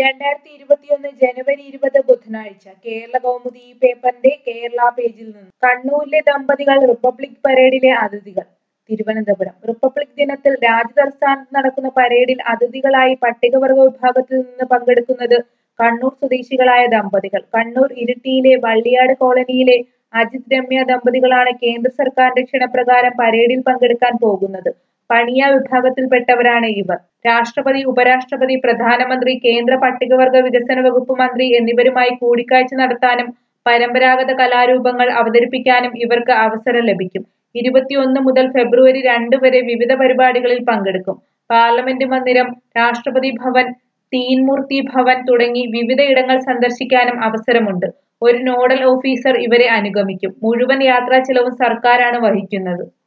രണ്ടായിരത്തി ഇരുപത്തിയൊന്ന് ജനുവരി ഇരുപത് ബുധനാഴ്ച കേരള കൗമുദി ഈ പേപ്പറിന്റെ കേരള പേജിൽ നിന്ന് കണ്ണൂരിലെ ദമ്പതികൾ റിപ്പബ്ലിക് പരേഡിലെ അതിഥികൾ തിരുവനന്തപുരം റിപ്പബ്ലിക് ദിനത്തിൽ രാജതലസ്ഥാനത്ത് നടക്കുന്ന പരേഡിൽ അതിഥികളായി പട്ടികവർഗ വിഭാഗത്തിൽ നിന്ന് പങ്കെടുക്കുന്നത് കണ്ണൂർ സ്വദേശികളായ ദമ്പതികൾ കണ്ണൂർ ഇരിട്ടിയിലെ വള്ളിയാട് കോളനിയിലെ അജിത് രമ്യ ദമ്പതികളാണ് കേന്ദ്ര സർക്കാരിന്റെ ക്ഷണപ്രകാരം പരേഡിൽ പങ്കെടുക്കാൻ പോകുന്നത് പണിയ വിഭാഗത്തിൽപ്പെട്ടവരാണ് ഇവർ രാഷ്ട്രപതി ഉപരാഷ്ട്രപതി പ്രധാനമന്ത്രി കേന്ദ്ര പട്ടികവർഗ വികസന വകുപ്പ് മന്ത്രി എന്നിവരുമായി കൂടിക്കാഴ്ച നടത്താനും പരമ്പരാഗത കലാരൂപങ്ങൾ അവതരിപ്പിക്കാനും ഇവർക്ക് അവസരം ലഭിക്കും ഇരുപത്തിയൊന്ന് മുതൽ ഫെബ്രുവരി രണ്ട് വരെ വിവിധ പരിപാടികളിൽ പങ്കെടുക്കും പാർലമെന്റ് മന്ദിരം രാഷ്ട്രപതി ഭവൻ തീൻമൂർത്തി ഭവൻ തുടങ്ങി വിവിധ ഇടങ്ങൾ സന്ദർശിക്കാനും അവസരമുണ്ട് ഒരു നോഡൽ ഓഫീസർ ഇവരെ അനുഗമിക്കും മുഴുവൻ യാത്രാ ചെലവും സർക്കാരാണ് വഹിക്കുന്നത്